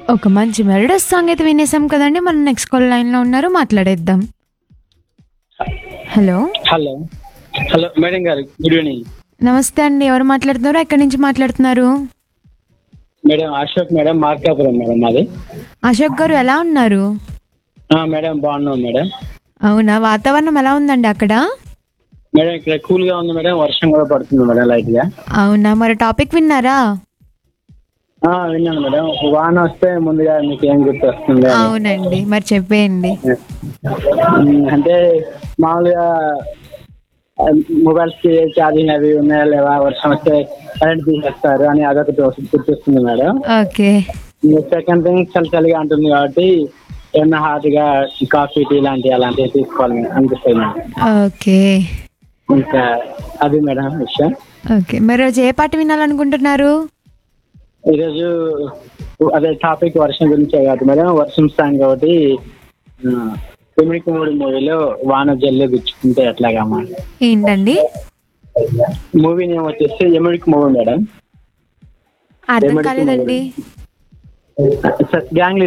ఒక మంచి మెరడస్ సాంగ్ అయితే వినేసాం కదండి మనం నెక్స్ట్ కాల్ లైన్ లో ఉన్నారు మాట్లాడేద్దాం హలో హలో హలో మేడం గారు గుడ్ ఈవినింగ్ నమస్తే అండి ఎవరు మాట్లాడుతున్నారు ఎక్కడి నుంచి మాట్లాడుతున్నారు madam Ashok madam Markapuram madam మాది అశోక్ గారు ఎలా ఉన్నారు ఆ, మేడం బాగున్నాం మేడం అవునా వాతావరణం ఎలా ఉందండి అక్కడ మేడం ఇక్కడ కూల్ గా ఉంది మేడం వర్షం కూడా పడుతుంది మేడం లైట్ గా అవునా మరి టాపిక్ విన్నారా ఆ, విన్నాను మేడం వాన వస్తే ముందుగా మీకు ఏం గుర్తు వస్తుంది అని. అవునండి మరి చెప్పేయండి ఉమ్, అంటే మామూలుగా మొబైల్స్ కి ఛార్జింగ్ అవి ఉన్నాయా లేవా వర్షం వస్తే కరెంట్ తీసేస్తారు అని అదొకటి వస్తుంది- గుర్తొస్తుంది మేడం ఓకే సెకండ్ థింగ్ చలి చలిగా ఉంటుంది కాబట్టి ఏమన్నా హాట్ గా కాఫీ టీ లాంటి అలాంటివి తీసుకోవాలి అనిపిస్తుంది మేడం ఓకే ఇంకా అది మేడం విషయం ఓకే మరి రోజు ఏ పాట వినాలనుకుంటున్నారు ఈరోజు అదే టాపిక్ వర్షం గురించే కాదు మేడం వర్షం సాంగ్ కాబట్టి కుమిడికి మూడు మూవీలో వాన జల్లు గుచ్చుకుంటే ఎట్లాగమ్మా ఏంటండి మూవీ నేమ్ వచ్చేసి ఎమిడికి మూవీ మేడం అర్థం ఏమడికి కాలేదండి గ్యాంగ్